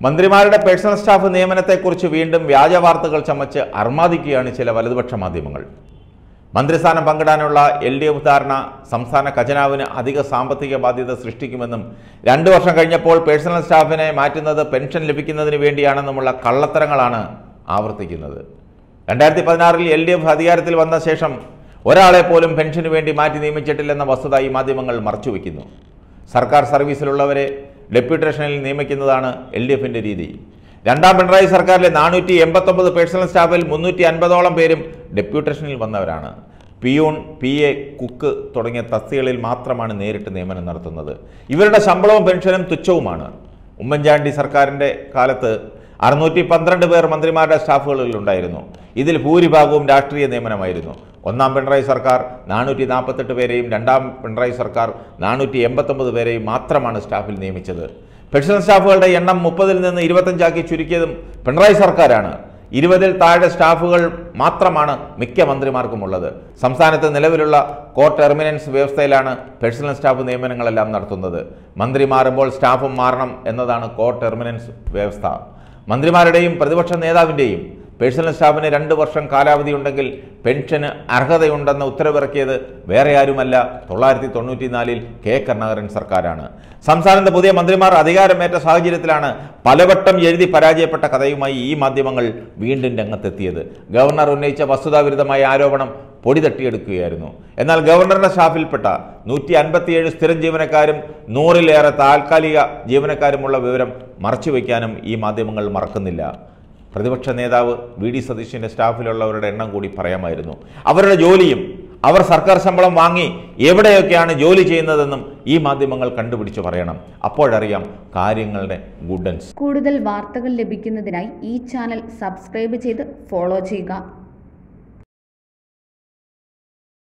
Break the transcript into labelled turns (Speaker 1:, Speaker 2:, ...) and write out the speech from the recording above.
Speaker 1: മന്ത്രിമാരുടെ personal staff നിയമനത്തെക്കുറിച്ച് വീണ്ടും വ്യാജ വാർത്തകൾ ചമച്ച് അർമാദിക്കുകയാണ് ചില വലതുപക്ഷ മാധ്യമങ്ങൾ മന്ത്രിസ്ഥാനം പങ്കിടാനുള്ള എൽ ഡി എഫ് ധാരണ സംസ്ഥാന ഖജനാവിന് അധിക സാമ്പത്തിക ബാധ്യത സൃഷ്ടിക്കുമെന്നും രണ്ടു വർഷം കഴിഞ്ഞപ്പോൾ പേഴ്സണൽ സ്റ്റാഫിനെ മാറ്റുന്നത് പെൻഷൻ ലഭിക്കുന്നതിന് വേണ്ടിയാണെന്നുമുള്ള കള്ളത്തരങ്ങളാണ് ആവർത്തിക്കുന്നത് രണ്ടായിരത്തി പതിനാറിൽ എൽ ഡി എഫ് അധികാരത്തിൽ വന്ന ശേഷം ഒരാളെ പോലും പെൻഷന് വേണ്ടി മാറ്റി നിയമിച്ചിട്ടില്ലെന്ന വസ്തുത ഈ മാധ്യമങ്ങൾ മറച്ചുവെക്കുന്നു സർക്കാർ സർവീസിലുള്ളവരെ ഡെപ്യൂട്ടേഷനിൽ നിയമിക്കുന്നതാണ് എൽ ഡി എഫിൻ്റെ രീതി രണ്ടാം പിണറായി സർക്കാരിലെ നാനൂറ്റി എൺപത്തൊമ്പത് പേഴ്സണൽ സ്റ്റാഫിൽ മുന്നൂറ്റി അൻപതോളം പേരും ഡെപ്യൂട്ടേഷനിൽ വന്നവരാണ് പിയൂൺ പി എ കുക്ക് തുടങ്ങിയ തസ്തികളിൽ മാത്രമാണ് നേരിട്ട് നിയമനം നടത്തുന്നത് ഇവരുടെ ശമ്പളവും പെൻഷനും തുച്ഛവുമാണ് ഉമ്മൻചാണ്ടി സർക്കാരിൻ്റെ കാലത്ത് അറുന്നൂറ്റി പന്ത്രണ്ട് പേർ മന്ത്രിമാരുടെ സ്റ്റാഫുകളിൽ ഉണ്ടായിരുന്നു ഇതിൽ ഭൂരിഭാഗവും രാഷ്ട്രീയ നിയമനമായിരുന്നു ഒന്നാം പിണറായി സർക്കാർ നാനൂറ്റി നാൽപ്പത്തെട്ട് പേരെയും രണ്ടാം പിണറായി സർക്കാർ നാനൂറ്റി എൺപത്തൊമ്പത് പേരെയും മാത്രമാണ് സ്റ്റാഫിൽ നിയമിച്ചത് പെൻഷൻ സ്റ്റാഫുകളുടെ എണ്ണം മുപ്പതിൽ നിന്ന് ഇരുപത്തഞ്ചാക്കി ചുരുക്കിയതും പിണറായി സർക്കാരാണ് ഇരുപതിൽ താഴെ സ്റ്റാഫുകൾ മാത്രമാണ് മിക്ക മന്ത്രിമാർക്കുമുള്ളത് സംസ്ഥാനത്ത് നിലവിലുള്ള കോ ടെർമിനൻസ് വ്യവസ്ഥയിലാണ് പേഴ്സണൽ സ്റ്റാഫ് നിയമനങ്ങളെല്ലാം നടത്തുന്നത് മന്ത്രി മാറുമ്പോൾ സ്റ്റാഫും മാറണം എന്നതാണ് കോ ടെർമിനൻസ് വ്യവസ്ഥ മന്ത്രിമാരുടെയും പ്രതിപക്ഷ നേതാവിൻ്റെയും പേഴ്സണൽ സ്റ്റാഫിന് രണ്ട് വർഷം കാലാവധി ഉണ്ടെങ്കിൽ പെൻഷന് അർഹതയുണ്ടെന്ന് ഉത്തരവിറക്കിയത് വേറെ ആരുമല്ല തൊള്ളായിരത്തി തൊണ്ണൂറ്റിനാലിൽ കെ കരുണാകരൻ സർക്കാരാണ് സംസ്ഥാനത്ത് പുതിയ മന്ത്രിമാർ അധികാരമേറ്റ സാഹചര്യത്തിലാണ് പലവട്ടം എഴുതി പരാജയപ്പെട്ട കഥയുമായി ഈ മാധ്യമങ്ങൾ വീണ്ടും രംഗത്തെത്തിയത് ഗവർണർ ഉന്നയിച്ച വസ്തുതാവിരുദ്ധമായ ആരോപണം പൊടി തട്ടിയെടുക്കുകയായിരുന്നു എന്നാൽ ഗവർണറുടെ സ്റ്റാഫിൽപ്പെട്ട നൂറ്റി അൻപത്തിയേഴ് സ്ഥിരം ജീവനക്കാരും നൂറിലേറെ താൽക്കാലിക ജീവനക്കാരുമുള്ള വിവരം മറച്ചുവെക്കാനും ഈ മാധ്യമങ്ങൾ മറക്കുന്നില്ല പ്രതിപക്ഷ നേതാവ് വി ഡി സതീശിൻ്റെ സ്റ്റാഫിലുള്ളവരുടെ എണ്ണം കൂടി പറയാമായിരുന്നു അവരുടെ ജോലിയും അവർ സർക്കാർ ശമ്പളം വാങ്ങി എവിടെയൊക്കെയാണ് ജോലി ചെയ്യുന്നതെന്നും ഈ മാധ്യമങ്ങൾ കണ്ടുപിടിച്ച് പറയണം അപ്പോഴറിയാം കാര്യങ്ങളുടെ ഗുഡൻസ്
Speaker 2: കൂടുതൽ വാർത്തകൾ ലഭിക്കുന്നതിനായി ഈ ചാനൽ സബ്സ്ക്രൈബ് ചെയ്ത് ഫോളോ ചെയ്യുക